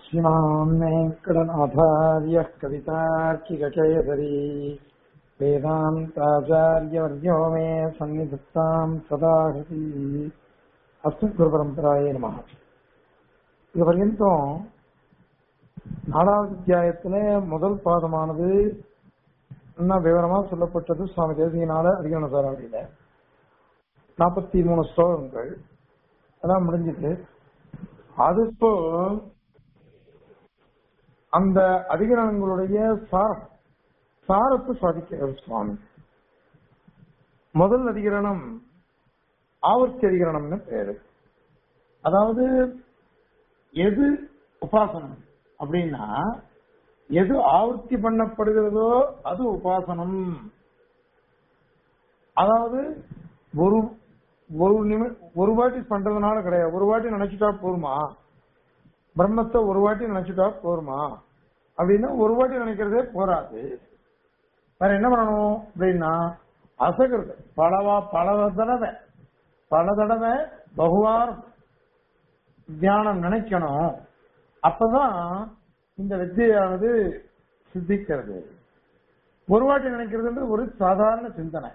श्रीमान् वेङ्कटनाथार्यः कवितार्किककेसरी वेदान्ताचार्यवर्यो मे सन्निधत्ताम् सदा हृति அஸ்மின் குரு பரம்பராயே நம இது பர்யந்தம் நாலாவது அத்தியாயத்துல முதல் பாதமானது இன்னும் விவரமா சொல்லப்பட்டது சுவாமி தேசியனால அதிகமான சாராவளியில நாற்பத்தி மூணு ஸ்லோகங்கள் அதான் முடிஞ்சது அது இப்போ அந்த அதிகரணங்களுடைய சாரம் சாரத்தை சாதிக்கிறார் சுவாமி முதல் அதிகரணம் ஆவர்த்தி அதிகரணம்னு பேரு அதாவது எது உபாசனம் அப்படின்னா எது ஆவர்த்தி பண்ணப்படுகிறதோ அது உபாசனம் அதாவது ஒரு ஒரு நிமி ஒரு வாட்டி பண்றதுனால கிடையாது ஒரு வாட்டி நினைச்சுட்டா போருமா பிரம்மத்தை ஒரு வாட்டி நினைச்சுட்டா போருமா அப்படின்னா ஒரு வாட்டி நினைக்கிறதே போராது வேற என்ன பண்ணணும் அப்படின்னா அசகிறது பலவா பல தடவை பல தடவை பகுவாரம் தியானம் நினைக்கணும் அப்பதான் இந்த வித்தியானது சித்திக்கிறது ஒரு வாட்டி நினைக்கிறது ஒரு சாதாரண சிந்தனை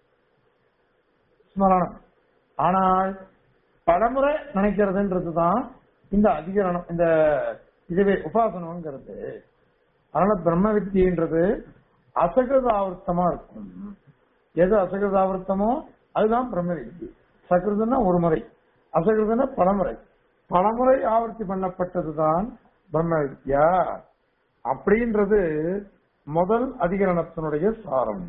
ஸ்மரணம் ஆனால் பலமுறை நினைக்கிறதுன்றது தான் இந்த அதிகரணம் இந்த இதுவே உபாசனம்ங்கிறது அதனால பிரம்ம வித்தியன்றது அசகிருதாவிருத்தமா இருக்கும் எது அசகிருதாவிருத்தமோ அதுதான் பிரம்ம வித்தி சகிருதுன்னா ஒரு முறை அசகிருதுன்னா பலமுறை பலமுறை ஆவர்த்தி பண்ணப்பட்டதுதான் பிரம்ம வித்யா அப்படின்றது முதல் அதிகரணத்தினுடைய சாரம்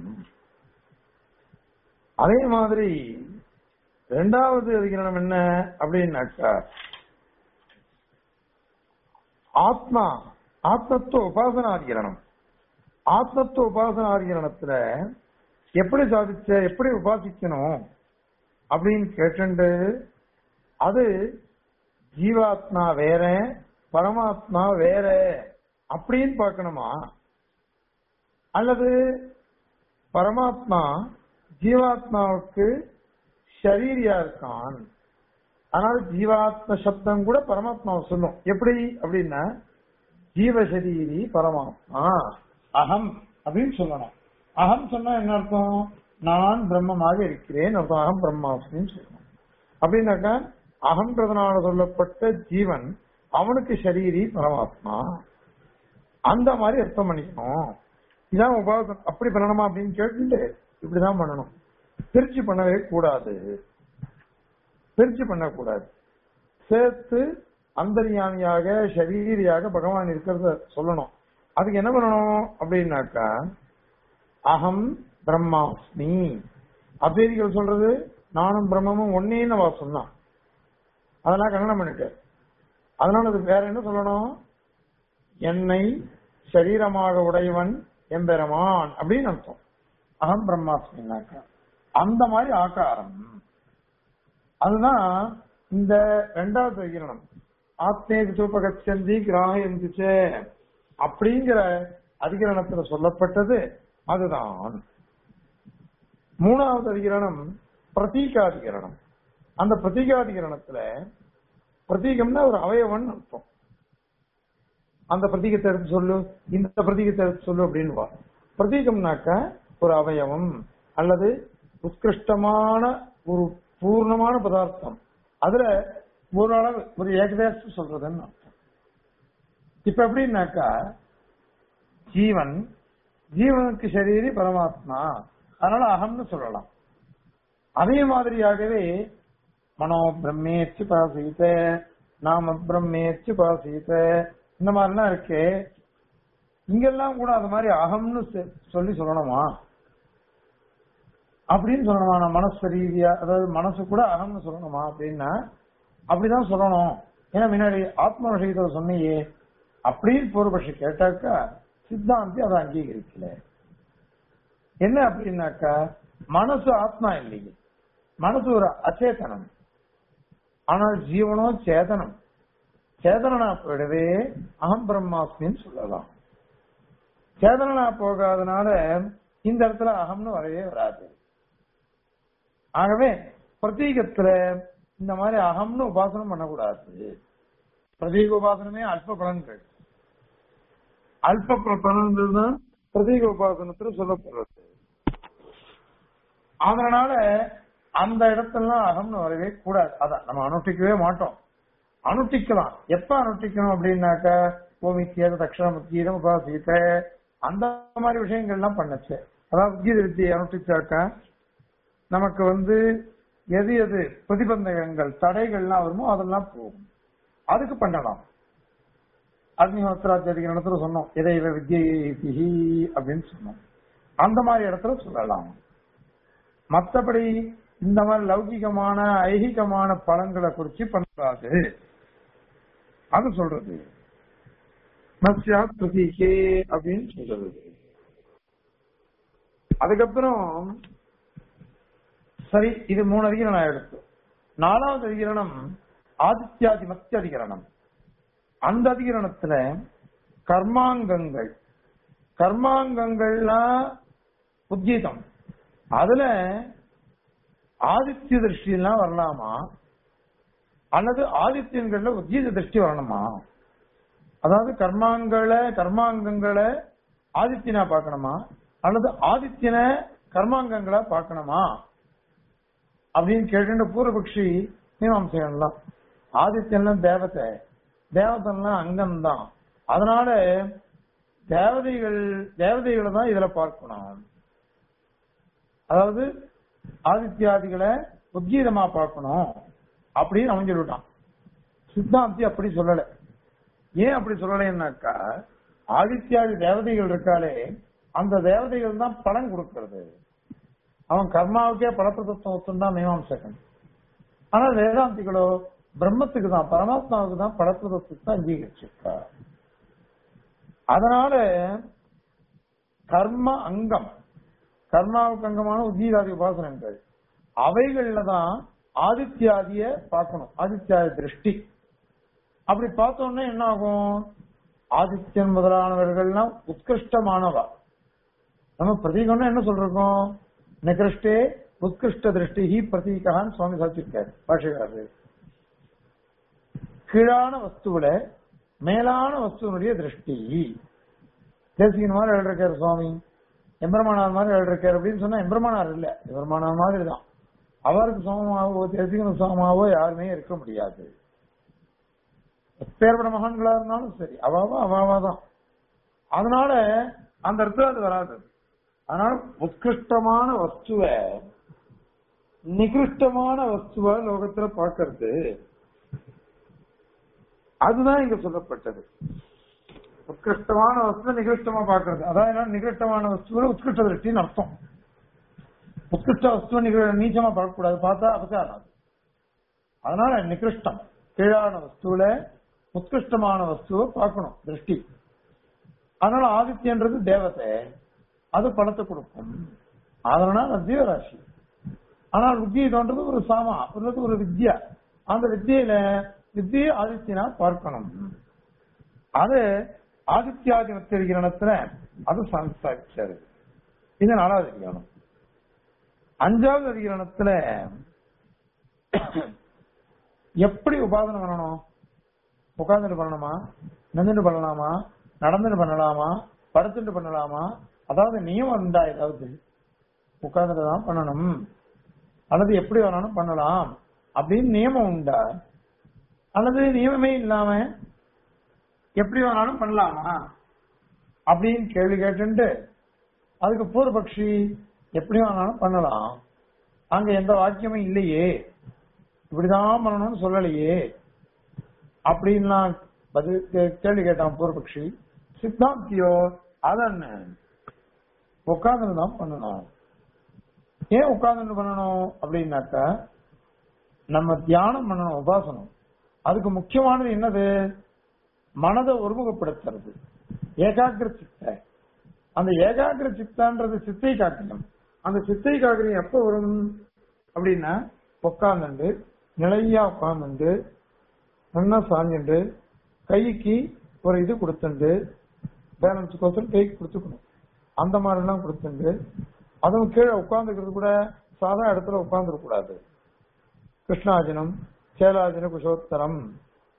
அதே மாதிரி இரண்டாவது அதிகரணம் என்ன அப்படின்னாக்கா ஆத்மா ஆத்மத்துவ உபாசனாதிகரணம் ஆத்மத்துவ உபாசனாதிகரணத்துல எப்படி சாதிச்ச எப்படி உபாசிக்கணும் அப்படின்னு கேட்டு அது ஜீவாத்மா வேற பரமாத்மா வேற அப்படின்னு பார்க்கணுமா அல்லது பரமாத்மா ஜீவாத்மாவுக்கு ஷரீரியா இருக்கான் அதனால ஜீவாத்ம சப்தம் கூட பரமாத்மாவை சொல்லும் எப்படி அப்படின்னா ஜீவசரீரி பரமாத்மா அகம் அப்படின்னு சொல்லணும் அகம் சொன்னா என்ன அர்த்தம் நான் பிரம்மமாக இருக்கிறேன் அர்த்தம் அகம் பிரம்மாஸ்மின்னு சொல்லணும் அப்படின்னாக்கா அகன்றதுனால சொல்லப்பட்ட ஜீவன் அவனுக்கு ஷரீரி பரமாத்மா அந்த மாதிரி அர்த்தம் பண்ணிக்கணும் இதான் உபாசம் அப்படி பண்ணணுமா அப்படின்னு கேட்டு இப்படிதான் பண்ணணும் பிரிச்சு பண்ணவே கூடாது பிரிச்சு பண்ணக்கூடாது சேர்த்து அந்தரியாமியாக ஷரீரியாக பகவான் இருக்கிறத சொல்லணும் அதுக்கு என்ன பண்ணணும் அப்படின்னாக்கா அகம் பிரம்மாஸ்மி அத்வைதிகள் சொல்றது நானும் பிரம்மமும் ஒன்னேன்னு அவ சொன்னான் அதெல்லாம் கண்டனம் பண்ணிட்டு அதனால அது வேற என்ன சொல்லணும் என்னை சரீரமாக உடையவன் எம்பெருமான் அப்படின்னு அர்த்தம் அகம் பிரம்மாஸ்மின்னாக்கா அந்த மாதிரி ஆக்காரம் அதுதான் இந்த ரெண்டாவது விகிரணம் ஆத்மேக சூப்பகச்சந்தி கிராகிச்சே அப்படிங்கிற அதிகரணத்துல சொல்லப்பட்டது அதுதான் மூணாவது அதிகரணம் பிரதீகாதிகரணம் அந்த பிரதீகாதிகரணத்துல பிரதீகம்னா ஒரு அவயவன் அர்த்தம் அந்த பிரதீகத்தை எடுத்து சொல்லு இந்த பிரதீகத்தை எடுத்து சொல்லு அப்படின்னு பிரதீகம்னாக்க ஒரு அவயவம் அல்லது உத்கிருஷ்டமான ஒரு பூர்ணமான பதார்த்தம் அதுல ஒரு அளவு ஒரு ஏகதேசம் சொல்றதுன்னு அர்த்தம் இப்ப எப்படின்னாக்கா ஜீவன் ஜீவனுக்கு சரீரி பரமாத்மா அதனால அகம்னு சொல்லலாம் அதே மாதிரியாகவே மனோ பிரம்மேச்சு பாசித்த நாம பிரம்மேச்சு பாசித்த இந்த மாதிரிலாம் இருக்கு இங்கெல்லாம் கூட அது மாதிரி அகம்னு சொல்லி சொல்லணுமா அப்படின்னு சொல்லணுமா நான் மனசு ரீதியா அதாவது மனசு கூட அகம்னு சொல்லணுமா அப்படின்னா அப்படிதான் சொல்லணும் ஏன்னா முன்னாடி ஆத்ம விஷயத்தை சொன்னியே அப்படின்னு பூர்வபட்சி கேட்டாக்கா சித்தாந்தி அதை அங்கீகரிக்கல என்ன அப்படின்னாக்கா மனசு ஆத்மா இல்லையே மனசு ஒரு அச்சேதனம் ஆனால் ஜீவனோ சேதனம் சேதனனா போயிடவே அகம் பிரம்மாஸ்மின்னு சொல்லலாம் சேதனனா போகாதனால இந்த இடத்துல அகம்னு வரவே வராது ஆகவே பிரதீகத்துல இந்த மாதிரி அகம்னு உபாசனம் பண்ணக்கூடாது பிரதீக உபாசனமே அல்ப பலன்கள் அல்ப ப- பலன்கள் தான் பிரதீக உபாசனத்துல சொல்லப்படுறது அதனால அந்த இடத்துலாம் அகம்னு வரவே கூடாது அதான் நம்ம அனுஷ்டிக்கவே மாட்டோம் அனுஷ்டிக்கலாம் எப்ப அனுஷ்டிக்கணும் அப்படின்னாக்கா ஓமித்தியத தட்சிணமுத்தியம் உபாசித்த அந்த மாதிரி விஷயங்கள்லாம் பண்ணுச்சு அதாவது உத்கீத வித்தியை அனுஷ்டிச்சாக்கா நமக்கு வந்து எது எது பிரதிபந்தகங்கள் தடைகள்லாம் வருமோ அதெல்லாம் போகும் அதுக்கு பண்ணலாம் அக்னிஹோத்திராச்சாரிய இடத்துல சொன்னோம் இதை இவ வித்யை அப்படின்னு சொன்னோம் அந்த மாதிரி இடத்துல சொல்லலாம் மத்தபடி இந்த மாதிரி லௌகிகமான ஐகிகமான பலன்களை குறிச்சு பண்ணாது அது சொல்றது மத்யா பிரதீகே அப்படின்னு சொல்றது அதுக்கப்புறம் சரி இது மூணு அதிகரணம் நான் எடுத்து நாலாவது அதிகரணம் ஆதித்யாதி மத்திய அதிகரணம் அந்த அதிகரணத்துல கர்மாங்கங்கள் கர்மாங்கங்கள்லாம் உத்கீதம் அதுல ஆதித்ய திருஷ்டியெல்லாம் வரலாமா அல்லது ஆதித்யன்கள்ல உத்கீத திருஷ்டி வரணுமா அதாவது கர்மாங்களை கர்மாங்கங்களை ஆதித்யனா பார்க்கணுமா அல்லது ஆதித்யனை கர்மாங்கங்களா பார்க்கணுமா அப்படின்னு கேட்டு பூர்வபக்ஷி மீமாம்சைகள்லாம் ஆதித்யன்லாம் தேவதை தேவதெல்லாம் அங்கம்தான் அதனால தேவதைகள் தேவதைகளை தான் இதுல பார்க்கணும் அதாவது ஆதித்யாதிகளை உத்கீதமா பார்க்கணும் அப்படின்னு அவன் சொல்லிட்டான் சித்தாந்தி அப்படி சொல்லல ஏன் அப்படி சொல்லலைன்னாக்கா ஆதித்யாதி தேவதைகள் இருக்காளே அந்த தேவதைகள் தான் பலன் கொடுக்கிறது அவன் கர்மாவுக்கே பலப்பிரதத்துவம் தான் மீமாம்சகன் ஆனா வேதாந்திகளோ பிரம்மத்துக்கு தான் பரமாத்மாவுக்கு தான் பலப்பிரதத்துவத்தை தான் அங்கீகரிச்சிருக்கா அதனால கர்ம அங்கம் கர்மாவுக்கு அங்கமான உத்கீதாதி உபாசனங்கள் அவைகள்ல தான் ஆதித்யாதிய பார்க்கணும் ஆதித்யாதி திருஷ்டி அப்படி பார்த்தோம்னா என்ன ஆகும் ஆதித்யன் முதலானவர்கள்லாம் உத்கிருஷ்டமானவா நம்ம பிரதீகம்னா என்ன சொல்றோம் நிகிருஷ்டே உத்கிருஷ்ட திருஷ்டி ஹி பிரதீகான்னு சுவாமி சாச்சிருக்காரு பாஷகாரர் கீழான வஸ்துவில மேலான வஸ்துவனுடைய திருஷ்டி தேசிகன் மாதிரி எழுதிருக்காரு சுவாமி எம்பெருமானார் மாதிரி எழுதிருக்காரு அப்படின்னு சொன்னா எம்பெருமானார் இல்ல எம்பெருமானார் மாதிரி தான் அவருக்கு சமமாவோ தேசிகன சமமாவோ யாருமே இருக்க முடியாது எப்பேற்பட மகான்களா இருந்தாலும் சரி அவாவா அவாவா தான் அதனால அந்த இடத்துல அது வராது அதனால உத்கிருஷ்டமான வஸ்துவ நிகிருஷ்டமான வஸ்துவ லோகத்துல பார்க்கறது அதுதான் இங்க சொல்லப்பட்டது உத்கிருஷ்டமான வஸ்துவ நிகிருஷ்டமா பார்க்கறது அதாவது என்ன நிகிருஷ்டமான வஸ்துவ உத்கிருஷ்ட திருஷ்டின்னு அர்த்தம் உத்கிருஷ்ட வஸ்துவ நிகிர நீச்சமா பார்க்கக்கூடாது பார்த்தா அபச்சாரம் அது. அதனால நிகிருஷ்டம் கீழான வஸ்துவில உத்கிருஷ்டமான வஸ்துவை பார்க்கணும் திருஷ்டி அதனால ஆதித்யன்றது தேவதை அது பலத்தை கொடுக்கும் அதனால அது ஜீவராசி ஆனால் உத்கீதம்ன்றது ஒரு சாமா அல்லது ஒரு வித்யா அந்த வித்தியில வித்தியை ஆதித்யனா பார்க்கணும் அது ஆதித்யாதி மத்தியகிரணத்துல அது சம்சாரிச்சாரு இது நாலாவது அதிகரணம் அஞ்சாவது அதிகரணத்துல எப்படி உபாதனை பண்ணணும் உட்கார்ந்துட்டு பண்ணணுமா நின்றுட்டு பண்ணலாமா நடந்துட்டு பண்ணலாமா படுத்துட்டு பண்ணலாமா அதாவது நியமம் இருந்தா ஏதாவது உட்கார்ந்துட்டு தான் பண்ணணும் அல்லது எப்படி வேணாலும் பண்ணலாம் அப்படின்னு நியமம் உண்டா அல்லது நியமமே இல்லாம எப்படி வேணாலும் பண்ணலாமா அப்படின்னு கேள்வி கேட்டுட்டு அதுக்கு பூர்வபக்ஷி எப்படி வேணாலும் பண்ணலாம் அங்க எந்த வாக்கியமும் இல்லையே இப்படிதான் பண்ணணும்னு சொல்லலையே அப்படின்லாம் பதில் கே- கேள்வி கேட்டான் பூர்வபக்ஷி சித்தாந்தியோ அதென்ன உட்கார்ந்து தான் பண்ணணும் ஏன் உட்கார்ந்து பண்ணணும் அப்படின்னாக்கா நம்ம தியானம் பண்ணணும் உபாசனம் அதுக்கு முக்கியமானது என்னது மனதை ஒருமுகப்படுத்துறது ஏகாகிர சித்த அந்த ஏகாகிர சித்தான்றது சித்தை காக்கியம் அந்த சித்தை காக்கியம் எப்ப வரும் அப்படின்னா உட்கார்ந்துண்டு நிலையா உட்கார்ந்துண்டு நல்லா சாஞ்சுண்டு கைக்கு ஒரு இது கொடுத்துண்டு பேலன்ஸுக்கோசரம் கைக்கு கொடுத்துக்கணும் அந்த மாதிரி எல்லாம் கொடுத்துண்டு அதுவும் கீழே உட்கார்ந்துக்கிறது கூட சாதா இடத்துல உட்கார்ந்துட கூடாது கிருஷ்ணாஜனம் சேலாஜன குஷோத்தரம்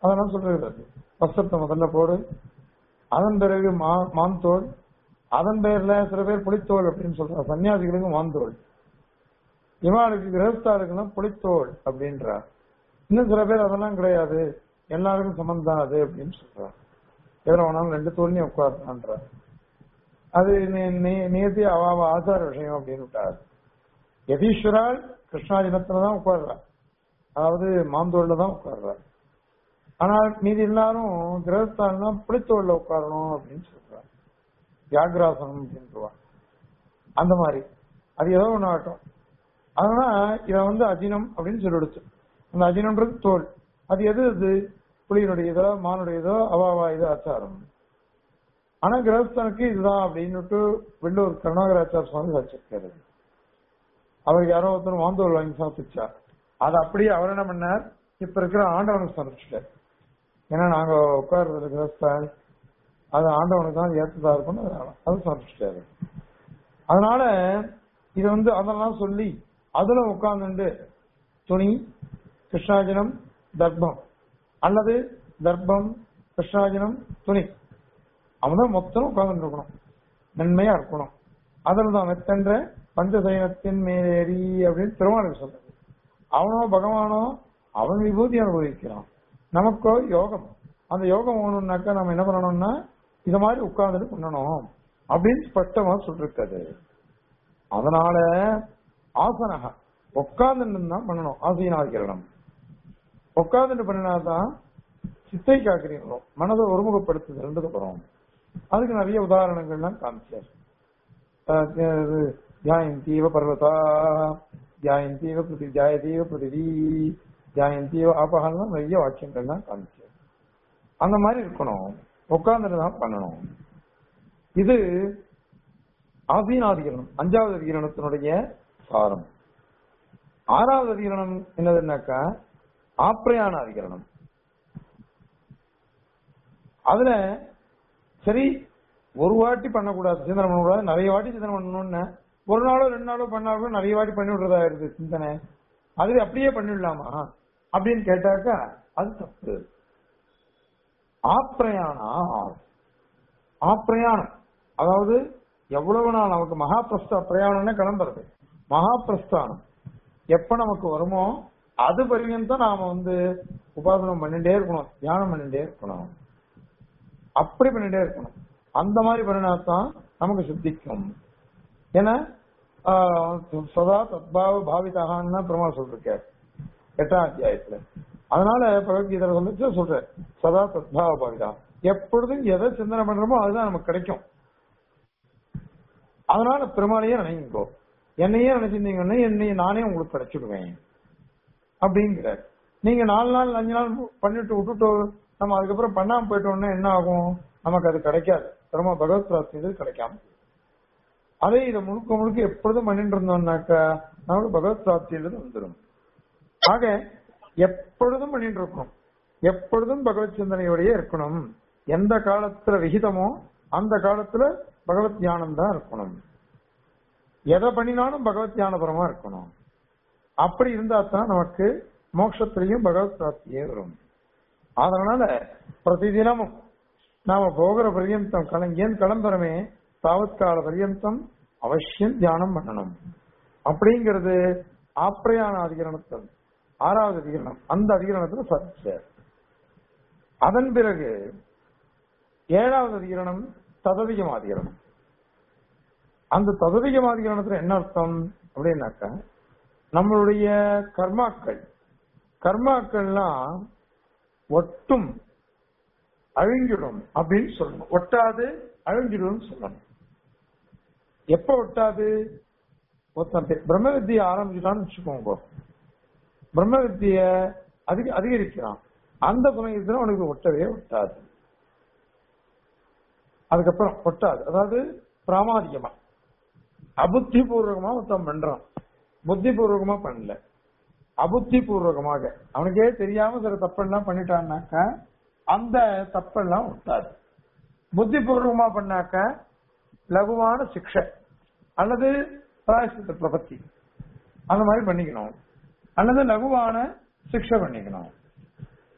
அதெல்லாம் சொல்றது வஸ்திரத்தை முதல்ல போடு அதன் பிறகு மா மாந்தோல் அதன் பேர்ல சில பேர் புளித்தோல் அப்படின்னு சொல்றாங்க சன்னியாசிகளுக்கு மாந்தோல் இவாளுக்கு கிரகஸ்தாளுக்குலாம் புளித்தோல் அப்படின்றார் இன்னும் சில பேர் அதெல்லாம் கிடையாது எல்லாருக்கும் சமம் தான் அது அப்படின்னு சொல்றார் எவ்வளவு வேணாலும் ரெண்டு தோல்லையும் உட்காரலான்றார் அது நேர்த்தி அவ அவ ஆச்சார விஷயம் அப்படின்னு விட்டார் யதீஸ்வரால் கிருஷ்ணாஜினத்துல தான் உட்கார்றா அதாவது மாந்தோல்ல தான் உட்கார்றா ஆனால் மீதி எல்லாரும் கிரகஸ்தான்னா புளித்தோல்ல உட்காரணும் அப்படின்னு சொல்றார் வியாகிராசனம் அப்படின்றவா அந்த மாதிரி அது ஏதோ ஒண்ணு ஆகட்டும் அதனால இத வந்து அஜினம் அப்படின்னு சொல்லிடுச்சு அந்த அஜினம்ன்றது தோல் அது எது அது புலியினுடையதோ மானுடையதோ அவாவா இது ஆச்சாரம் ஆனா கிரகஸ்தனுக்கு இதுதான் அப்படின்னுட்டு வெள்ளூர் கருணாகராச்சார சுவாமி வச்சிருக்காரு அவர் யாரோ ஒருத்தர் மாந்தோல் வாங்கி சாப்பிச்சா அது அப்படியே அவர் என்ன பண்ணார் இப்ப இருக்கிற ஆண்டவனுக்கு சமைச்சிட்டார் ஏன்னா நாங்க உட்கார்றது கிரகஸ்தான் அது ஆண்டவனுக்கு தான் ஏற்றதா இருக்கும்னு அது சமைச்சிட்டாரு அதனால இது வந்து அதெல்லாம் சொல்லி அதுல உட்கார்ந்துட்டு துணி கிருஷ்ணாஜனம் தர்ப்பம் அல்லது தர்ப்பம் கிருஷ்ணாஜனம் துணி அவன் மொத்தம் உட்கார்ந்து இருக்கணும் நன்மையா இருக்கணும் அதில் தான் மெத்தன்ற பஞ்சசயனத்தின் மேலேறி அப்படின்னு திருமாலுக்கு சொல்றது அவனோ பகவானோ அவன் விபூதி அனுபவிக்கிறான் நமக்கோ யோகம் அந்த யோகம் வேணும்னாக்கா நம்ம என்ன பண்ணணும்னா இத மாதிரி உட்கார்ந்துட்டு பண்ணணும் அப்படின்னு ஸ்பஷ்டமா சொல்லிருக்காது அதனால ஆசனக உட்கார்ந்துட்டு தான் பண்ணணும் ஆசீனாதிகரணம் உட்கார்ந்துட்டு பண்ணினாதான் சித்தை காக்கிறீங்களோ மனதை ஒருமுகப்படுத்துது ரெண்டு அப்புறம் அதுக்கு நிறைய உதாரணங்கள்லாம் காமிச்சார் தியாயந்தீவ பர்வதா தியாயந்தீவ பிருதி தியாயதீவ பிருதிவி தியாயந்தீவ ஆபகாலாம் நிறைய வாக்கியங்கள்லாம் காமிச்சார் அந்த மாதிரி இருக்கணும் உட்கார்ந்துட்டு தான் பண்ணணும் இது ஆசீனாதிகரணம் அஞ்சாவது அதிகரணத்தினுடைய சாரம் ஆறாவது அதிகரணம் என்னதுன்னாக்கா ஆப்ரயாண அதிகரணம் அதுல சரி ஒரு வாட்டி பண்ணக்கூடாது சிந்தனை பண்ணக்கூடாது நிறைய வாட்டி சிந்தனை பண்ணணும்னு ஒரு நாளோ ரெண்டு நாளோ பண்ணாலும் நிறைய வாட்டி பண்ணி விடுறதா இருக்கு சிந்தனை அது அப்படியே பண்ணிடலாமா அப்படின்னு கேட்டாக்கா அது தப்பு ஆப்ரயாணா ஆப்ரயாணம் அதாவது எவ்வளவு நாள் நமக்கு மகாபிரஸ்த பிரயாணம்னு கிளம்புறது மகாபிரஸ்தானம் எப்ப நமக்கு வருமோ அது பரியந்தம் நாம வந்து உபாசனம் பண்ணிட்டே இருக்கணும் தியானம் பண்ணிட்டே இருக்கணும் அப்படி பண்ணிட்டே இருக்கணும் அந்த மாதிரி பண்ணினாத்தான் நமக்கு சித்திக்கும் ஏன்னா சதா தத்பாவ பாவிதாகான்னு பெருமாள் சொல்லிருக்கார் எட்டாம் அத்தியாயத்துல அதனால பகவத்கீதை வந்து சொல்ற சதா தத்பாவ பாவிதா எப்பொழுதும் எதை சிந்தனை பண்றோமோ அதுதான் நமக்கு கிடைக்கும் அதனால பெருமாளையே நினைங்கோ என்னையே நினைச்சிருந்தீங்கன்னா என்னை நானே உங்களுக்கு கிடைச்சிடுவேன் அப்படிங்கிறார் நீங்க நாலு நாள் அஞ்சு நாள் பண்ணிட்டு விட்டுட்டு நம்ம அதுக்கப்புறம் பண்ணாம போயிட்டோம்னா என்ன ஆகும் நமக்கு அது கிடைக்காது திரும்ப பகவத் பிராப்தி இது கிடைக்காம அதே இதை முழுக்க முழுக்க எப்பொழுதும் பண்ணிட்டு இருந்தோம்னாக்கா நமக்கு பகவத் பிராப்தி இது வந்துடும் ஆக எப்பொழுதும் பண்ணிட்டு இருக்கணும் எப்பொழுதும் பகவத் சிந்தனையோடயே இருக்கணும் எந்த காலத்துல விகிதமோ அந்த காலத்துல பகவத் தியானம் தான் இருக்கணும் எதை பண்ணினாலும் பகவத் தியானபரமா இருக்கணும் அப்படி இருந்தா தான் நமக்கு மோட்சத்திலையும் பகவத் பிராப்தியே வரும் அதனால பிரதிதினமும் நாம போகிற பர்யந்தம் கலங்கேன் கிளம்புறமே தாவத்கால பர்யந்தம் அவசியம் தியானம் பண்ணணும் அப்படிங்கிறது ஆப்ரயாண அதிகரணத்தில் ஆறாவது அதிகரணம் அந்த அதிகரணத்துல சர்ச்சை அதன் பிறகு ஏழாவது அதிகரணம் ததவிகம் அதிகரணம் அந்த ததவிகம் அதிகரணத்துல என்ன அர்த்தம் அப்படின்னாக்கா நம்மளுடைய கர்மாக்கள் கர்மாக்கள்லாம் ஒட்டும் அழிஞ்சிடும் அப்படின்னு சொல்லணும் ஒட்டாது அழிஞ்சிடும் சொல்லணும் எப்ப ஒட்டாது ஒருத்தன் பிரம்ம வித்தியை ஆரம்பிச்சுட்டான்னு வச்சுக்கோங்க பிரம்ம வித்திய அதிக அதிகரிக்கிறான் அந்த சமயத்துல உனக்கு ஒட்டவே ஒட்டாது அதுக்கப்புறம் ஒட்டாது அதாவது பிராமாதிகமா அபுத்தி பூர்வகமா ஒருத்தன் பண்றான் புத்தி பூர்வகமா பண்ணல அபுத்தி பூர்வகமாக அவனுக்கே தெரியாம சில தப்பெல்லாம் பண்ணிட்டான்னாக்கா அந்த தப்பெல்லாம் ஒட்டாது புத்தி பூர்வகமா பண்ணாக்க லகுவான சிக்ஷை அல்லது பிராயசித்த பிரபத்தி அந்த மாதிரி பண்ணிக்கணும் அல்லது லகுவான சிக்ஷை பண்ணிக்கணும்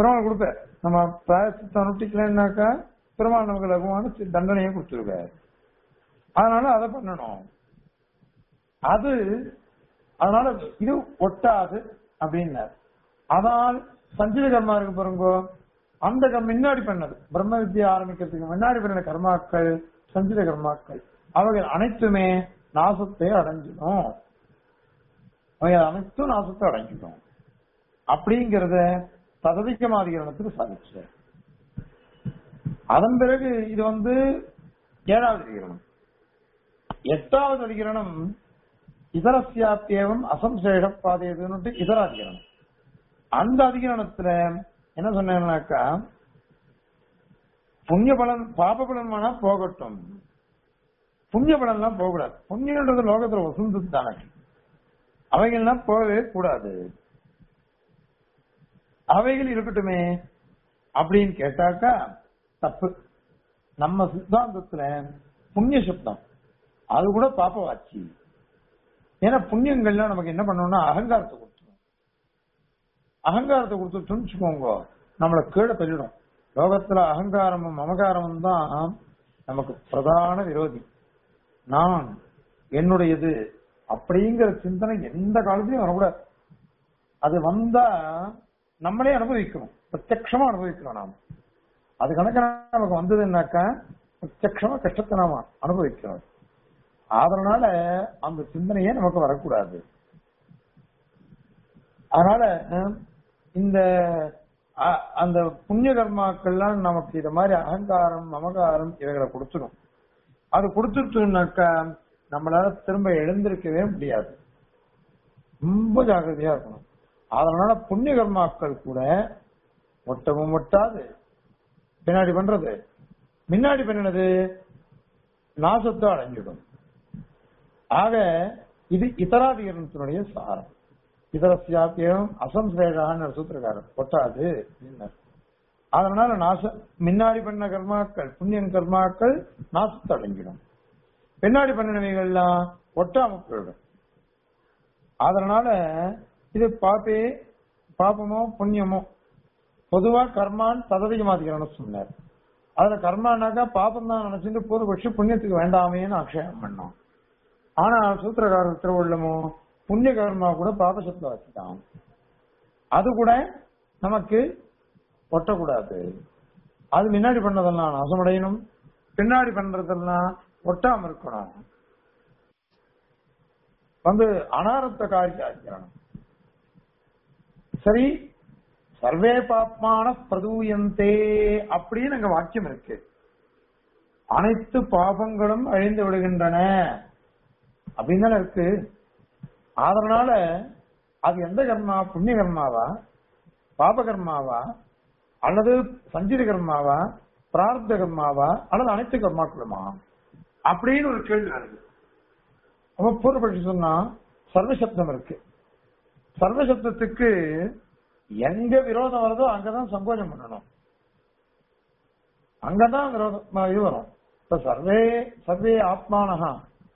பெருமாள் கொடுப்பார் நம்ம பிராயசித்தம் அனுஷ்டிக்கலன்னாக்கா பெருமாள் நமக்கு லகுவான சி- தண்டனையை கொடுத்துருவார் அதனால அதை பண்ணணும் அது அதனால இது ஒட்டாது அப்படின்னார் அதனால் சஞ்சீத கர்மா இருக்கு பாருங்கோ அந்த கம் முன்னாடி பண்ணது பிரம்ம வித்யா ஆரம்பிக்கிறதுக்கு முன்னாடி பண்ண கர்மாக்கள் சஞ்சீத கர்மாக்கள் அவைகள் அனைத்துமே நாசத்தை அடைஞ்சிடும் அவைகள் அனைத்தும் நாசத்தை அடைஞ்சிடும் அப்படிங்கறத ததவிக்கமாதிகரணத்துக்கு சாதிச்சு அதன் பிறகு இது வந்து ஏழாவது அதிகரணம் எட்டாவது அதிகரணம் இதரஸ்யாத்தியவம் அசம்சேஷ பாதையதுன்னு இதர அதிகரணம் அந்த அதிகரணத்துல என்ன சொன்னாக்கா புண்ணிய பலன் பாப பலன் வேணா போகட்டும் புண்ணிய பலன்லாம் போகக்கூடாது புண்ணியன்றது லோகத்துல வசந்தது தானே அவைகள்லாம் போகவே கூடாது அவைகள் இருக்கட்டுமே அப்படின்னு கேட்டாக்கா தப்பு நம்ம சித்தாந்தத்துல புண்ணிய சப்தம் அது கூட பாப்பவாச்சு ஏன்னா புண்ணியங்கள்லாம் நமக்கு என்ன பண்ணணும்னா அகங்காரத்தை கொடுத்துரும் அகங்காரத்தை கொடுத்துட்டோம்னு வச்சுக்கோங்க நம்மளை கீழே தள்ளிடும் லோகத்துல அகங்காரமும் மமகாரமும் தான் நமக்கு பிரதான விரோதி நான் என்னுடையது அப்படிங்கிற சிந்தனை எந்த காலத்திலையும் வரக்கூடாது அது வந்தா நம்மளே அனுபவிக்கணும் பிரத்யக்ஷமா அனுபவிக்கணும் நாம் அது கணக்கு நமக்கு வந்ததுன்னாக்கா பிரத்யக்ஷமா கஷ்டத்தை நாம அனுபவிக்கணும் அதனால அந்த சிந்தனையே நமக்கு வரக்கூடாது அதனால அஹ், இந்த அ- அந்த புண்ணிய கர்மாக்கள்லாம் நமக்கு இத மாதிரி அகங்காரம் மமகாரம் இவைகளை கொடுத்துடும் அது கொடுத்துட்டுனாக்கா நம்மளால திரும்ப எழுந்திருக்கவே முடியாது ரொம்ப ஜாக்கிரதையா இருக்கணும் அதனால புண்ணிய கர்மாக்கள் கூட ஒட்டவும் ஒட்டாது பின்னாடி பண்றது முன்னாடி பண்ணினது நாசத்தை அடைஞ்சிடும் ஆக இது இதராதிகரணத்தினுடைய சாரம் இதரசியாத்தியம் அசம்சேகான்னு சூத்திரக்காரர் ஒட்டாது அப்படின்னார். அதனால நாச முன்னாடி பண்ண கர்மாக்கள் புண்ணியன் கர்மாக்கள் நாசத்தை அடைஞ்சிடும் பின்னாடி பண்ணினவைகள்லாம் ஒட்டாம போயிடும் அதனால இது பாப்பே பாப்பமோ புண்ணியமோ பொதுவா கர்மான் தததிகமாதிகரணம் சொன்னார் அதுல கர்மானாக்கா பாப்பம் தான் நினைச்சிட்டு பூர்வபட்சி புண்ணியத்துக்கு வேண்டாமேன்னு அக்ஷயம் பண்ணோம் ஆனா சூத்திரக்காரர் திருவள்ளமோ புண்ணிய கர்மா கூட பாபசத்துல வச்சுட்டான் அது கூட நமக்கு ஒட்டக்கூடாது அது முன்னாடி பண்ணதெல்லாம் நாசமடையணும் பின்னாடி பண்றதெல்லாம் ஒட்டாம இருக்கணும் வந்து அனாரத்த காரியம் சரி சர்வே பாப்மான பிரதூயந்தே அப்படின்னு அங்க வாக்கியம் இருக்கு அனைத்து பாபங்களும் அழிந்து விடுகின்றன அப்படின்னு தானே இருக்கு அதனால அது எந்த கர்மா புண்ணிய கர்மாவா பாப கர்மாவா அல்லது சஞ்சித கர்மாவா பிரார்த்த கர்மாவா அல்லது அனைத்து கர்மாக்களுமா அப்படின்னு ஒரு கேள்வி வருது அப்ப பூர்வபட்சி சொன்னா சர்வசப்தம் இருக்கு சர்வசப்தத்துக்கு எங்க விரோதம் வருதோ அங்கதான் சங்கோஜம் பண்ணணும் அங்கதான் விரோதம் இது வரும் இப்ப சர்வே சர்வே ஆத்மானஹா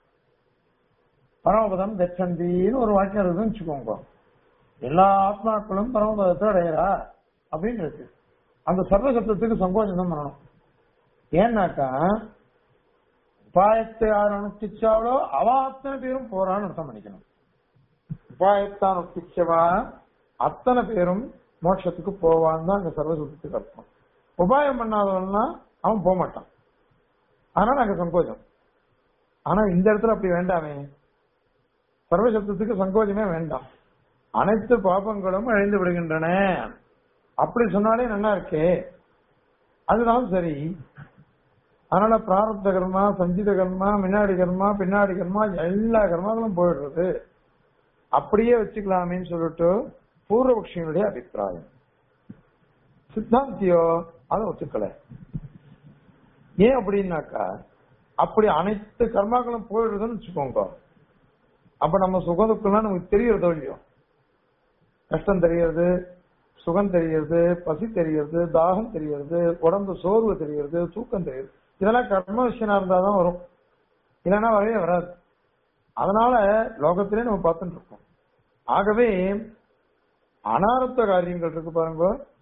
பரமபதம் கச்சந்தின்னு ஒரு வாக்கியம் இருக்குன்னு வச்சுக்கோங்க எல்லா ஆத்மாக்களும் பரமபதத்தை அடையிறா அப்படின்னு இருக்கு அந்த சர்வசப்தத்துக்கு சங்கோஜம் தான் பண்ணணும் ஏன்னாக்கா உபாயத்தை யார் அனுஷ்டிச்சாவளோ அவ அத்தனை பேரும் போறான்னு அர்த்தம் பண்ணிக்கணும் உபாயத்தை அனுஷ்டிச்சவா அத்தனை பேரும் மோட்சத்துக்கு போவான்னு தான் அங்க சர்வசப்தத்துக்கு அர்த்தம் உபாயம் பண்ணாதவன்னா அவன் போக மாட்டான் அதனால அங்க சங்கோஜம் ஆனா இந்த இடத்துல அப்படி வேண்டாமே சர்வசப்தத்துக்கு சங்கோஜமே வேண்டாம் அனைத்து பாபங்களும் அழிந்து விடுகின்றன அப்படி சொன்னாலே நல்லா இருக்கே அதுதான் சரி அதனால பிராரப்த கர்மா சஞ்சித கர்மா முன்னாடி கர்மா பின்னாடி கர்மா எல்லா கர்மாக்களும் போயிடுறது அப்படியே வச்சுக்கலாமேன்னு சொல்லிட்டு பூர்வபக்ஷியனுடைய அபிப்பிராயம் சித்தாந்தியோ அதை ஒத்துக்கல ஏன் அப்படின்னாக்கா அப்படி அனைத்து கர்மாக்களும் போயிடுறதுன்னு வச்சுக்கோங்க அப்ப நம்ம சுகதுக்கெல்லாம் நமக்கு தெரியறதோ இல்லையோ கஷ்டம் தெரியறது சுகம் தெரியறது பசி தெரியறது தாகம் தெரியறது உடம்பு சோர்வு தெரியறது தூக்கம் தெரியுது இதெல்லாம் கர்ம விஷயமா இருந்தாதான் வரும் இல்லைன்னா வரவே வராது அதனால லோகத்திலே நம்ம பார்த்துட்டு இருக்கோம் ஆகவே அனாரத்த காரியங்கள் இருக்கு பாருங்க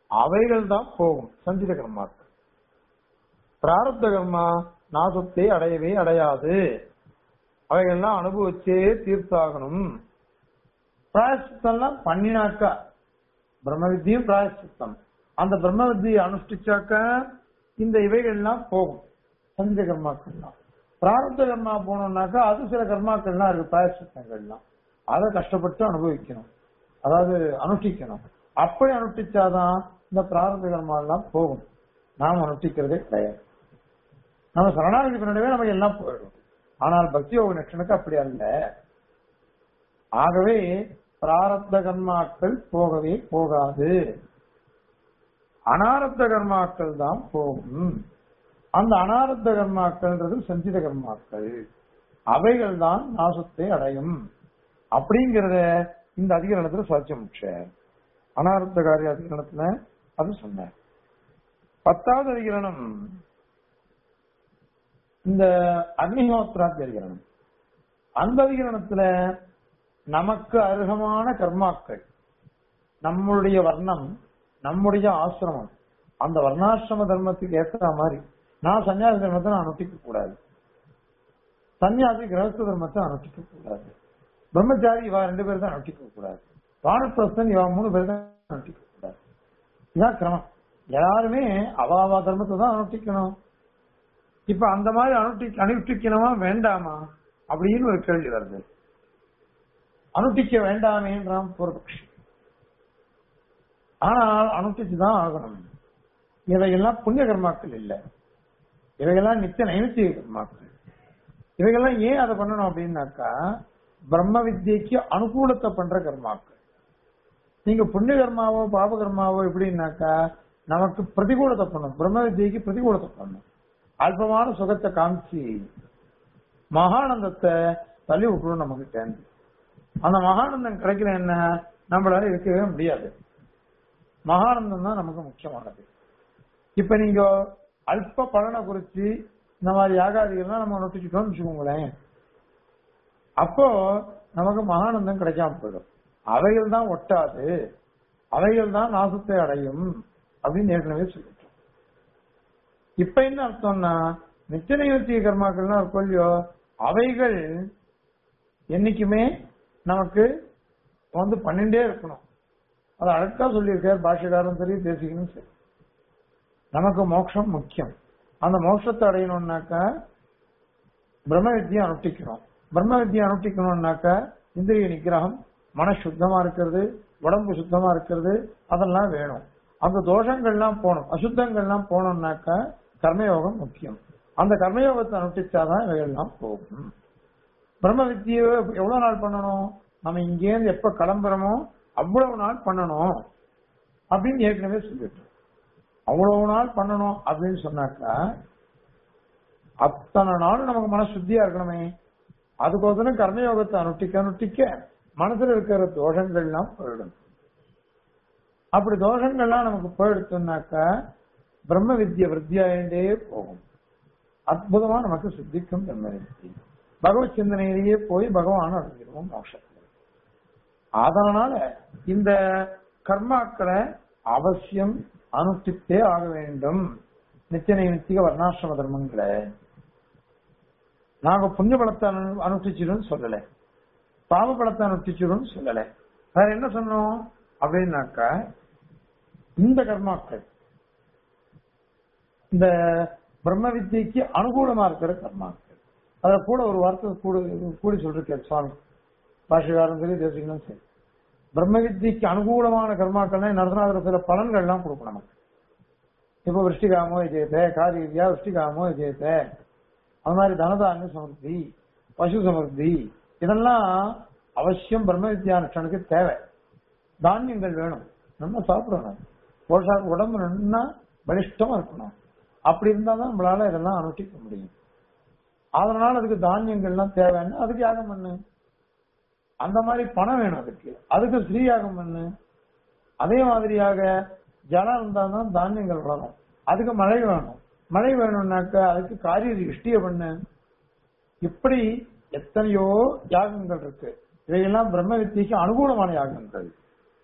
அவைகள் தான் போகும் சஞ்சித கர்மாக்கள் பிராரப்த கர்மா நாசத்தை அடையவே அடையாது அவைகள்லாம் அனுபவிச்சே தீர்த்தாகணும் பிராயசித்தம்லாம் பண்ணினாக்கா பிரம்ம வித்தியும் பிராயசித்தம் அந்த பிரம்ம வித்தியை அனுஷ்டிச்சாக்கா இந்த இவைகள்லாம் போகும் சஞ்சித கர்மாக்கள்லாம் பிராரப்த கர்மா போனோம்னாக்கா அது சில கர்மாக்கள்லாம் இருக்கு பிராயசித்தங்கள்லாம் அதை கஷ்டப்பட்டு அனுபவிக்கணும் அதாவது அனுஷ்டிக்கணும் அப்படி அனுஷ்டிச்சாதான் இந்த பிராரப்த கர்மா எல்லாம் போகும் நாம் அனுஷ்டிக்கிறதே கிடையாது நம்ம சரணாகதி பண்ணிடவே நமக்கு எல்லாம் போயிடும் ஆனால் பக்தி யோக நட்சனுக்கு அப்படி அல்ல ஆகவே பிராரப்த கர்மாக்கள் போகவே போகாது அனாரப்த கர்மாக்கள் தான் போகும் அந்த அனாரப்த கர்மாக்கள்ன்றது சஞ்சித கர்மாக்கள் அவைகள் தான் நாசத்தை அடையும் அப்படிங்கறத இந்த அதிகரணத்துல சாட்சி முச்ச அனாரப்த காரிய அதிகரணத்துல அது சொன்ன பத்தாவது அதிகரணம் இந்த அக்னிஹோத்ராத்தி அதிகரணம் அந்த அதிகரணத்துல நமக்கு அருகமான கர்மாக்கள் நம்மளுடைய வர்ணம் நம்முடைய ஆசிரமம் அந்த வர்ணாசிரம தர்மத்துக்கு ஏற்ற மாதிரி நான் சன்னியாசி தர்மத்தை நான் அனுஷ்டிக்க கூடாது சன்னியாசி கிரகஸ்த தர்மத்தை அனுஷ்டிக்க கூடாது பிரம்மச்சாரி இவா ரெண்டு பேர் தான் அனுஷ்டிக்க கூடாது வானப்பிரஸ்தன் இவா மூணு பேர் தான் அனுஷ்டிக்க கூடாது இதான் கிரமம் எல்லாருமே அவாவா தர்மத்தை தான் அனுஷ்டிக்கணும் இப்ப அந்த மாதிரி அனுஷ்டி அனுஷ்டிக்கணுமா வேண்டாமா அப்படின்னு ஒரு கேள்வி வருது அனுஷ்டிக்க வேண்டாமேன்றான் பூர்வபக்ஷி ஆனால் அனுஷ்டிச்சுதான் ஆகணும் இவைகள்லாம் புண்ணிய கர்மாக்கள் இல்ல இவைகள்லாம் நித்திய நைமித்திய கர்மாக்கள் இவைகள்லாம் ஏன் அதை பண்ணணும் அப்படின்னாக்கா பிரம்ம வித்யக்கு அனுகூலத்தை பண்ற கர்மாக்கள் நீங்க புண்ணிய கர்மாவோ பாப கர்மாவோ எப்படின்னாக்கா நமக்கு பிரதிகூலத்தை பண்ணும் பிரம்ம வித்யக்கு பிரதிகூலத்தை பண்ணும் அல்பமான சுகத்தை காமிச்சு மகானந்தத்தை தள்ளி விட்டுரும் நமக்கு சேர்ந்து அந்த மகானந்தம் கிடைக்கல என்ன நம்மளால இருக்கவே முடியாது மகானந்தம் தான் நமக்கு முக்கியமானது இப்ப நீங்க அல்ப பலனை குறிச்சு இந்த மாதிரி யாகாதிகள்லாம் நம்ம நொட்டிக்கிட்டோம்னு வச்சுக்கோங்களேன் அப்போ நமக்கு மகானந்தம் கிடைக்காம போயிடும் அவைகள் தான் ஒட்டாது அவைகள் தான் நாசத்தை அடையும் அப்படின்னு ஏற்கனவே சொல்லிட்டோம் இப்ப என்ன அர்த்தம்னா நித்திய நிவர்த்திய கர்மாக்கள்லாம் இருக்கும் இல்லையோ அவைகள் என்னைக்குமே நமக்கு வந்து பண்ணிட்டே இருக்கணும் அது அழகா சொல்லியிருக்கார் பாஷகாரம் சரி பேசிக்கணும் சரி நமக்கு மோட்சம் முக்கியம் அந்த மோட்சத்தை அடையணும்னாக்கா பிரம்ம வித்தியை அனுஷ்டிக்கணும் பிரம்ம வித்தியை அனுஷ்டிக்கணும்னாக்கா இந்திரிய நிகிரகம் மன சுத்தமா இருக்கிறது உடம்பு சுத்தமா இருக்கிறது அதெல்லாம் வேணும் அந்த தோஷங்கள்லாம் போகணும் அசுத்தங்கள்லாம் போகணும்னாக்கா கர்மயோகம் முக்கியம் அந்த கர்மயோகத்தை அனுஷ்டிச்சாதான் இவைகள்லாம் போகும் பிரம்ம வித்தியை எவ்வளவு நாள் பண்ணணும் நம்ம இங்கேருந்து எப்ப கிளம்புறோமோ அவ்வளவு நாள் பண்ணணும் அப்படின்னு ஏற்கனவே சொல்லிட்டோம் அவ்வளவு நாள் பண்ணணும் அப்படின்னு சொன்னாக்கா அத்தனை நாள் நமக்கு மன சுத்தியா இருக்கணுமே அதுக்கோசரம் கர்மயோகத்தை அனுஷ்டிக்க அனுஷ்டிக்க மனசுல இருக்கிற தோஷங்கள்லாம் போயிடும் அப்படி தோஷங்கள்லாம் நமக்கு போயிடுச்சுனாக்கா பிரம்ம வித்ய விருத்தியாயிண்டே போகும் அற்புதமா நமக்கு சித்திக்கும் பிரம்ம வித்தி பகவத் சிந்தனையிலேயே போய் பகவான் அடைஞ்சிருவோம் மோட்சத்தில் அதனால இந்த கர்மாக்களை அவசியம் அனுஷ்டித்தே ஆக வேண்டும் நித்திய நைமித்திக வர்ணாசிரம தர்மங்களை நாங்க புண்ணிய பலத்தை அனு- அனுஷ்டிச்சிடும் சொல்லல பாவ பலத்தை அனுஷ்டிச்சிடும் சொல்லல வேற என்ன சொன்னோம் அப்படின்னாக்கா இந்த கர்மாக்கள் இந்த பிரம்ம வித்தியக்கு அனுகூலமா இருக்கிற கர்மாக்கள் அத கூட ஒரு வார்த்தை கூட கூடி சொல்லிருக்காரு சுவாமி பாஷகாரம் சரி தேசிகனும் சரி பிரம்ம வித்தியக்கு அனுகூலமான கர்மாக்கள்னா நடத்தின சில பலன்கள்லாம் கொடுக்கும் நமக்கு இப்ப விருஷ்டிகாமோ விஜயத்தை காரியா விருஷ்டிகாமோ விஜயத்தை அது மாதிரி தனதானிய சமர்த்தி பசு சமர்த்தி இதெல்லாம் அவசியம் பிரம்ம வித்யானுஷ்டனுக்கு தேவை தானியங்கள் வேணும் நம்ம சாப்பிடணும் போஷா உடம்பு நல்லா பலிஷ்டமா இருக்கணும் அப்படி இருந்தாதான் நம்மளால இதெல்லாம் அனுஷ்டிக்க முடியும் அதனால அதுக்கு தானியங்கள்லாம் தேவைன்னு அதுக்கு யாகம் பண்ணு அந்த மாதிரி பணம் வேணும் அதுக்கு அதுக்கு ஸ்ரீ யாகம் பண்ணு அதே மாதிரியாக ஜலம் இருந்தாதான் தானியங்கள் வளரும் அதுக்கு மழை வேணும் மழை வேணும்னாக்கா அதுக்கு காரிய இஷ்டிய பண்ணு இப்படி எத்தனையோ யாகங்கள் இருக்கு இவையெல்லாம் பிரம்ம வித்தியக்கு அனுகூலமான யாகங்கள்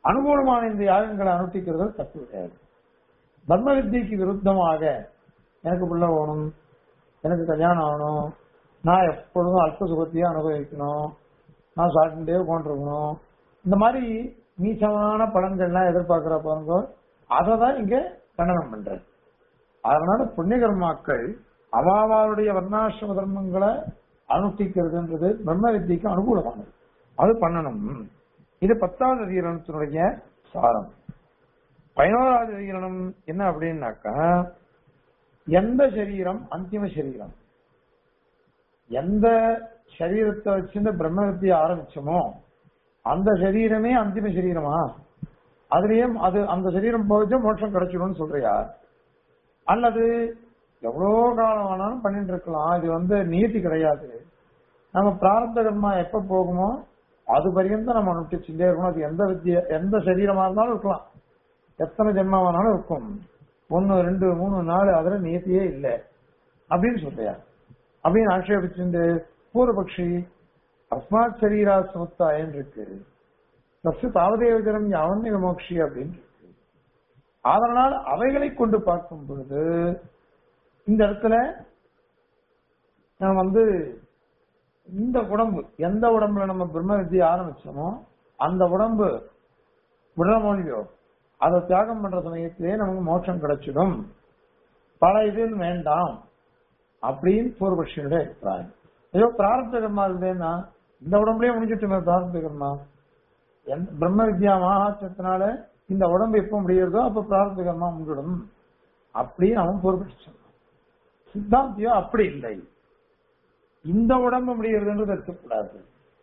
அனுகூலமான இந்த யாகங்களை அனுஷ்டிக்கிறது தப்பு கிடையாது தர்ம வித்தியக்கு விருத்தமாக எனக்கு பிள்ளை வேணும் எனக்கு கல்யாணம் ஆகணும் நான் எப்பொழுதும் அல்ப சுகத்தையே அனுபவிக்கணும் நான் சாப்பிட்டுட்டே உட்காந்துருக்கணும் இந்த மாதிரி நீச்சமான பலன்கள்லாம் எதிர்பார்க்கிற பாருங்க அதை தான் இங்க கண்டனம் பண்றேன் அதனால புண்ணிய கர்மாக்கள் அவாவாளுடைய வர்ணாசிரம தர்மங்களை அனுஷ்டிக்கிறதுன்றது பிரம்ம வித்தியக்கு அனுகூலமானது அது பண்ணணும் இது பத்தாவது அதிகரணத்தினுடைய சாரம் பதினோராவது அதிகரணம் என்ன அப்படின்னாக்கா எந்த சரீரம் அந்திம சரீரம் எந்த சரீரத்தை வச்சு இந்த பிரம்ம வித்தியை ஆரம்பிச்சோமோ அந்த சரீரமே அந்திம சரீரமா அதுலயும் அது அந்த சரீரம் போச்சு மோட்சம் கிடைச்சிடும்னு சொல்றியா அல்லது எவ்வளோ காலம் ஆனாலும் பண்ணிட்டு இருக்கலாம் இது வந்து நீதி கிடையாது நம்ம பிராரப்த கர்மா எப்ப போகுமோ அது பரியந்தம் நம்ம அனுஷ்டிச்சுட்டே இருக்கணும் அது எந்த வித்திய எந்த சரீரமா இருந்தாலும் இருக்கலாம் எத்தனை ஜென்மாவானாலும் இருக்கும் ஒன்னு ரெண்டு மூணு நாலு அதுல நீதியே இல்லை அப்படின்னு சொல்றியா அப்படின்னு ஆட்சேபிச்சுட்டு பூர்வபக்ஷி அஸ்மாத் சரீரா சமுத்தாயன் இருக்கு தசு தாவதேவஜனம் யாவன்ய மோக்ஷி அப்படின்னு இருக்கு அதனால் அவைகளை கொண்டு பார்க்கும் பொழுது இந்த இடத்துல நம்ம வந்து இந்த உடம்பு எந்த உடம்புல நம்ம பிரம்ம வித்தியை ஆரம்பிச்சோமோ அந்த உடம்பு விடமொழியோ அதை தியாகம் பண்ற சமயத்திலே நமக்கு மோட்சம் கிடைச்சிடும் பல இது வேண்டாம் அப்படின்னு பூர்வபக்ஷியுடைய அபிப்பிராயம் ஏதோ பிரார்த்த கர்மா இருந்தேன்னா இந்த உடம்புலயே முடிஞ்சிட்டுமே பிரார்த்த கர்மா எந்த பிரம்ம வித்யா மகாத்தியத்தினால இந்த உடம்பு எப்ப முடியுறதோ அப்ப பிரார்த்த கர்மா முடிடும் அப்படின்னு அவன் பூர்வபக்ஷி சொன்னான் சித்தாந்தியோ அப்படி இல்லை இந்த உடம்பு முடிகிறதுன்றது இருக்கக்கூடாது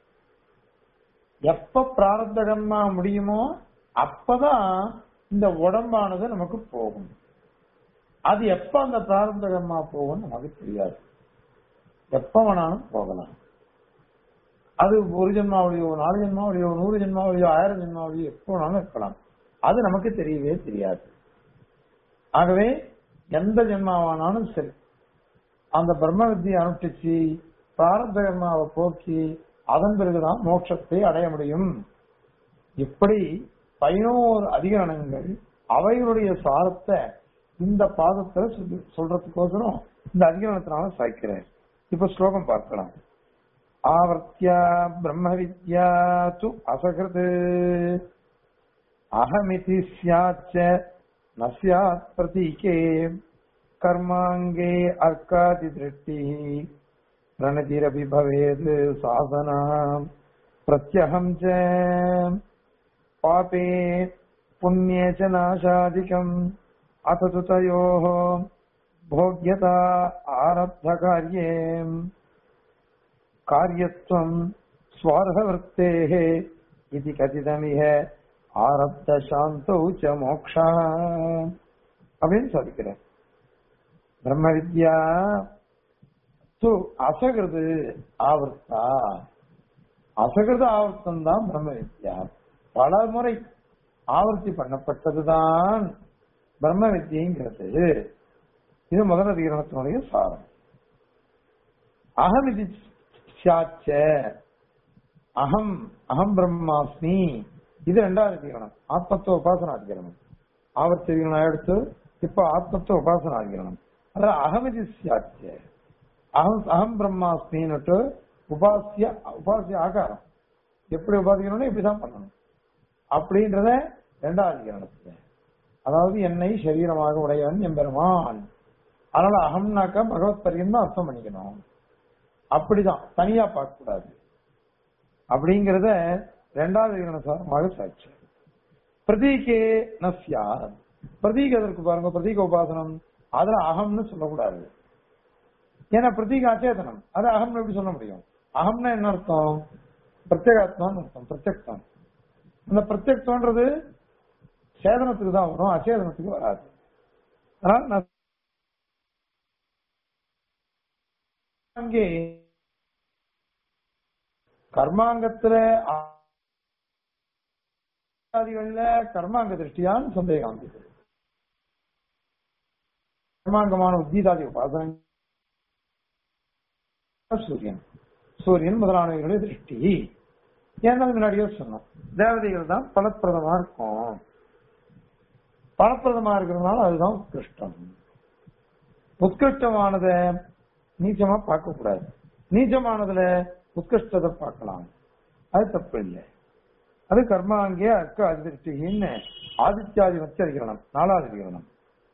எப்ப பிராரப்த கர்மா முடியுமோ அப்பதான் இந்த உடம்பானது நமக்கு போகும் அது எப்ப அந்த பிராரப்த கர்மா போகும் நமக்கு தெரியாது எப்ப வேணாலும் போகலாம் அது ஒரு ஜென்மாவளியோ நாலு ஜென்மாவளியோ நூறு ஜென்மாவளியோ ஆயிரம் ஜென்மாவளியோ எப்போ வேணாலும் இருக்கலாம் அது நமக்கு தெரியவே தெரியாது ஆகவே எந்த ஜென்மாவானாலும் சரி அந்த பிரம்ம வித்தியை அனுஷ்டிச்சு பிராரப்த கர்மாவை போக்கி அதன் பிறகுதான் மோட்சத்தை அடைய முடியும் இப்படி பதினோரு அதிகரணங்கள் அவைகளுடைய சாரத்தை இந்த பாதத்துல சொல்லி- சொல்றதுக்கோசரம் இந்த அதிகரணத்தினால சாய்க்கிறேன் இப்ப ஸ்லோகம் பார்க்கலாம் ஆவர்த்தியா பிரம்ம வித்யா து அசகிருத் அகமிதி ஸ்யாச்ச ந ஸ்யாத் பிரதீகே கர்மாங்கே அர்க்காதி திருஷ்டி रणतिरपि भवेत् साधना प्रत्यहं च पापे पुण्ये च नाशादिकम् अथ तु तयोः भोग्यता आरब्धकार्ये कार्यत्वम् स्वार्हवृत्तेः इति कथितमिह आरब्धशान्तौ च मोक्षः அப்படின்னு சொல்லிக்கிறேன் பிரம்ம வித்யா து அசகிருது ஆவர்த்தா அசகிருத ஆவர்த்தம் தான் பிரம்ம வித்யா பல முறை ஆவர்த்தி பண்ணப்பட்டதுதான் பிரம்ம வித்தியங்கிறது இது முதல் அதிகரணத்தினுடைய சாரம் அகமிதி சாச்ச அகம் அகம் பிரம்மாஸ்மி இது ரெண்டாவது அதிகரணம் ஆத்மத்துவ உபாசன அதிகரணம் ஆவர்த்தி அதிகரணம் எடுத்து இப்ப ஆத்மத்துவ உபாசன அதிகரணம் அதாவது அகமிதி சாச்ச அகம் அகம் பிரம்மாஸ்மின்னுட்டு உபாசிய உபாசிய ஆகாரம் எப்படி உபாசிக்கணும்னா இப்படிதான் பண்ணணும் அப்படின்றத ரெண்டாவது அதிகரணத்துல அதாவது என்னை சரீரமாக உடையவன் எம்பெருமான் அதனால அகம்னாக்கா பகவத் பரியம் தான் அர்த்தம் பண்ணிக்கணும் அப்படிதான் தனியா பார்க்க கூடாது அப்படிங்கறத ரெண்டாவது அதிகரண சாரமாக சாட்சி பிரதீகே நஸ்யா பிரதீக எதற்கு பாருங்க பிரதீக உபாசனம் அதுல அகம்னு சொல்லக்கூடாது ஏன்னா பிரதீக அச்சேதனம் அது அகம்னு எப்படி சொல்ல முடியும் அகம்னா என்ன அர்த்தம் பிரத்யேகாத்மான்னு அர்த்தம் பிரத்யக்தம் அந்த பிரத்யக்தம்ன்றது சேதனத்துக்கு தான் வரும் அச்சேதனத்துக்கு வராது அதனால நான் அங்கே கர்மாங்கத்துல ஆதிகள்ல கர்மாங்க திருஷ்டியான்னு சந்தேகம் வந்தது கர்மாங்கமான உத்தீதாதி உபாசனை சூரியன் சூரியன் முதலானவர்களுடைய திருஷ்டி ஏன்னா முன்னாடியே சொன்னோம் தேவதைகள் தான் பலப்பிரதமா இருக்கும் பலப்பிரதமா இருக்கிறதுனால அதுதான் உத்கிருஷ்டம் உத்கிருஷ்டமானத நீச்சமா பார்க்க கூடாது நீச்சமானதுல உத்கிருஷ்டத்தை பார்க்கலாம் அது தப்பு இல்லை அது கர்மாங்கே அர்க்க அதிருஷ்டின்னு ஆதித்யாதி மச்சரிகரணம் நாலாவது அதிகரணம்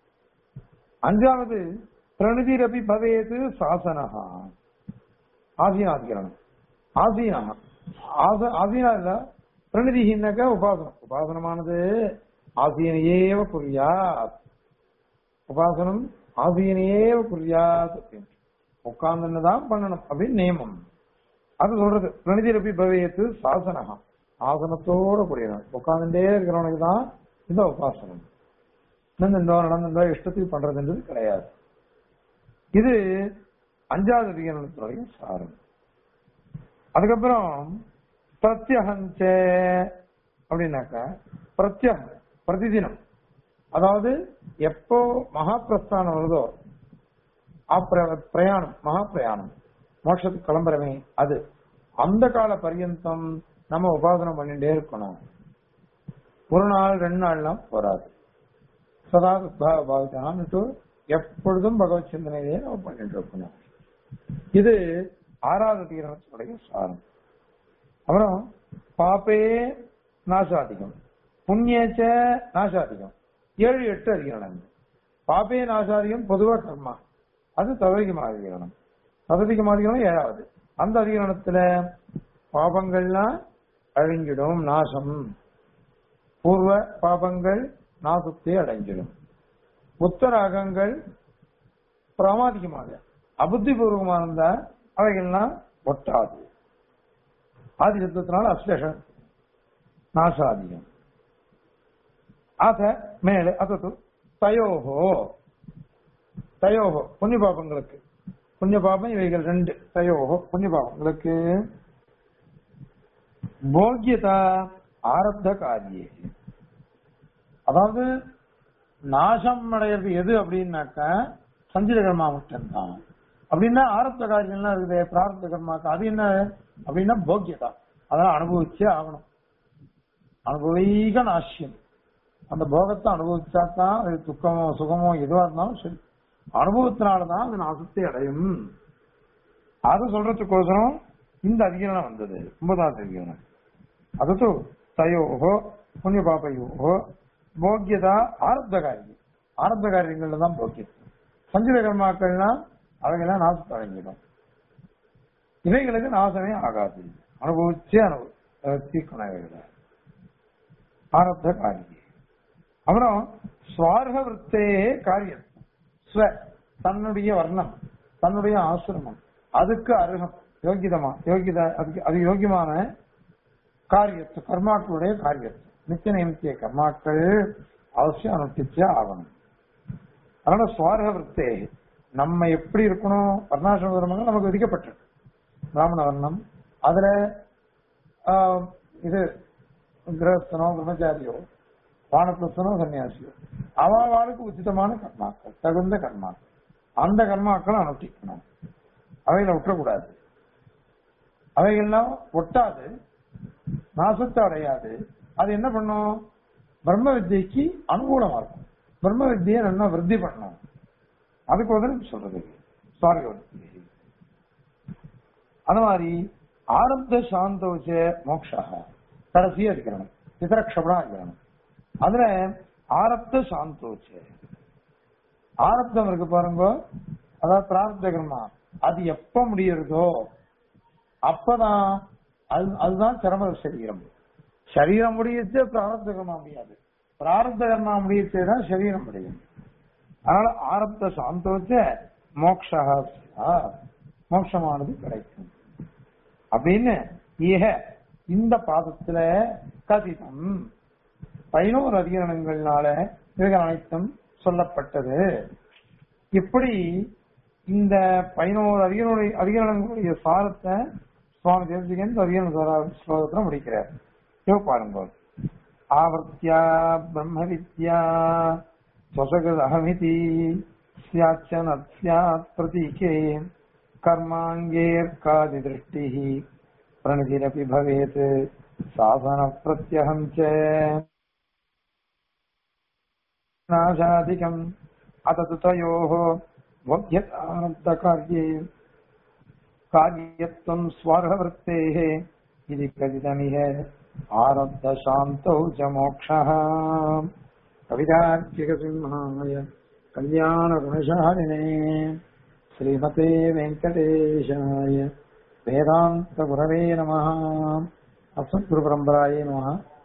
அஞ்சாவது பிரணிதிரபி பவேது சாசனஹா ஆசீனாதிகரணம் ஆசீனா ஆச ஆசீனா இல்ல பிரணிதிஹின்னாக்க உபாசனம் உபாசனமானது ஆசீனையேவ குறியாத் உபாசனம் ஆசீனையேவ குறியாத் அப்படின்னு உட்கார்ந்துன்னு தான் பண்ணணும் அப்படின்னு நியமம் அது சொல்றது பிரணிதிரபி பவேத்து சாசனஹா ஆசனத்தோட கூடியவன் உட்கார்ந்துட்டே இருக்கிறவனுக்கு தான் இந்த உபாசனம் நின்றுண்டோ நடந்துட்டோ இஷ்டத்துக்கு பண்றதுன்றது கிடையாது இது அஞ்சாவது அதிகாரத்தினுடைய சாரம் அதுக்கப்புறம் பிரத்யகஞ்ச அப்படின்னாக்கா பிரத்யகம் பிரதிதினம் அதாவது எப்போ மகாபிரஸ்தானம் வருதோ அப்பிர- பிரயாணம் மகா பிரயாணம் மோட்சத்துக்கு கிளம்புறமே அது அந்த கால பரியந்தம் நம்ம உபாசனம் பண்ணிட்டே இருக்கணும் ஒரு நாள் ரெண்டு நாள்லாம் போராது சதா பாவித்தான்ட்டு எப்பொழுதும் பகவத் சிந்தனையிலேயே நம்ம பண்ணிட்டு இருக்கணும் இது ஆறாவது தீரணத்துடைய சாரம் அப்புறம் பாப்பே நாசாதிகம் புண்ணியச்ச நாசாதிகம் ஏழு எட்டு அதிகரணம் பாப்பே நாசாதிகம் பொதுவா கர்மா அது தவறிகமான அதிகரணம் தவறிகமான அதிகரணம் ஏழாவது அந்த அதிகரணத்துல பாபங்கள்லாம் அழிஞ்சிடும் நாசம் பூர்வ பாபங்கள் நாசத்தை அடைஞ்சிடும் உத்தராகங்கள் பிராமாதிகமாக அபுத்திபூர்வமா இருந்தா அவைகள்லாம் ஒட்டாது ஆதி சத்தத்தினால அஸ்லேஷம் நாசாதிகம் அத மேலே அதது தயோகோ தயோகோ புண்ணிய பாபங்களுக்கு புண்ணிய பாபம் இவைகள் ரெண்டு தயோகோ புண்ணிய பாபங்களுக்கு போக்கியதா ஆரப்த காரியே அதாவது நாசம் அடையிறது எது அப்படின்னாக்கா சஞ்சித கர்மா மட்டும்தான் அப்படின்னா ஆரப்த காரியம்லாம் இருக்குது பிரார்த்த கர்மாக்கு அது என்ன அப்படின்னா போக்கியதா அதெல்லாம் அனுபவிச்சே ஆகணும் அனுபவீக நாசியம் அந்த போகத்தை அனுபவிச்சா தான் அது துக்கமோ சுகமோ எதுவா இருந்தாலும் சரி அனுபவத்தினாலதான் அது நாசத்தை அடையும் அது சொல்றதுக்கோசரம் இந்த அதிகரணம் வந்தது ஒன்பதாவது அதிகரணம் அதோ தயோகோ புண்ணிய பாபயோகோ போக்கியதா ஆரப்த காரியம் ஆரப்த காரியங்கள்ல தான் போக்கியம் சஞ்சித கர்மாக்கள்லாம் அவைகள்லாம் நாசத்தை அடைஞ்சிடும் இவைகளுக்கு நாசமே ஆகாது அனுபவிச்சே அனுபவிக்கணும் இவைகளை ஆரப்த காரியம் அப்புறம் சுவார்க விருத்தே காரியம் ஸ்வ தன்னுடைய வர்ணம் தன்னுடைய ஆசிரமம் அதுக்கு அருகம் யோகிதமா யோகித அதுக்கு அது யோகியமான காரியத்து கர்மாக்களுடைய காரியத்து நித்திய நியமித்திய கர்மாக்கள் அவசியம் அனுஷ்டிச்சே ஆகணும் அதனால சுவார்க விருத்தே நம்ம எப்படி இருக்கணும் வர்ணாசிரம தர்மங்கள் நமக்கு விதிக்கப்பட்டிருக்கு பிராமண வர்ணம் அதுல ஆஹ், இது கிரகஸ்தனோ பிரம்மச்சாரியோ வானப்பிரஸ்தனோ சன்னியாசியோ அவாவாளுக்கு உச்சிதமான கர்மாக்கள் தகுந்த கர்மாக்கள் அந்த கர்மாக்களை அனுஷ்டிக்கணும் அவைகளை விட்டுறக்கூடாது அவைகள்லாம் ஒட்டாது நாசத்தை அடையாது அது என்ன பண்ணும் பிரம்ம வித்யக்கு அனுகூலமா இருக்கும் பிரம்ம வித்தியை நல்லா விருத்தி பண்ணணும் அதுக்கு உதவி சொல்றது சாரி அது மாதிரி ஆரம்ப சாந்தோச்ச மோக்ஷா கடைசி அதிகரணம் சிதரக்ஷபடா அதிகரணம் அதுல ஆரப்த சாந்தோச்ச ஆரப்தம் இருக்கு பாருங்க அதாவது பிரார்த்த கர்மா அது எப்ப முடியறதோ அப்பதான் அது அதுதான் சிரம சரீரம் சரீரம் முடியச்சே பிராரப்த கர்மா முடியாது பிராரப்த கர்மா முடியச்சே தான் சரீரம் முடியும் அதனால ஆரப்த சாந்தோச்ச மோக்ஷா மோட்சமானது கிடைக்கும் அப்படின்னு ஏக இந்த பாதத்துல கதிதம் பதினோரு அதிகரணங்கள்னால இவைகள் அனைத்தும் சொல்லப்பட்டது இப்படி இந்த பதினோரு அதிகரண அதிகரணங்களுடைய சாரத்தை சுவாமி தேசிகன் இந்த அதிகரண சார- ஸ்லோகத்துல முடிக்கிறார் யோ பாருங்க ஆவர்த்தியா பிரம்ம வித்யா ஸ்வசகத் அகமிதி ஸ்யாச்ச நத்யாத் பிரதீகே கர்மாங்கேர்காதி திருஷ்டி प्रणतिरपि भवेत् साधनप्रत्यहम् च नाशाधिकम् अत तु तयोः बोध्यतानन्दकार्ये कार्यत्वम् स्वार्हवृत्तेः इति कथितमिह आरब्धशान्तौ च मोक्षः कवितार्किकसिंहाय कल्याणगुणशालिने श्रीमते वेङ्कटेशाय वेदान्तगुरवे नमः अस्मद्गुरुपरम्परायै नमः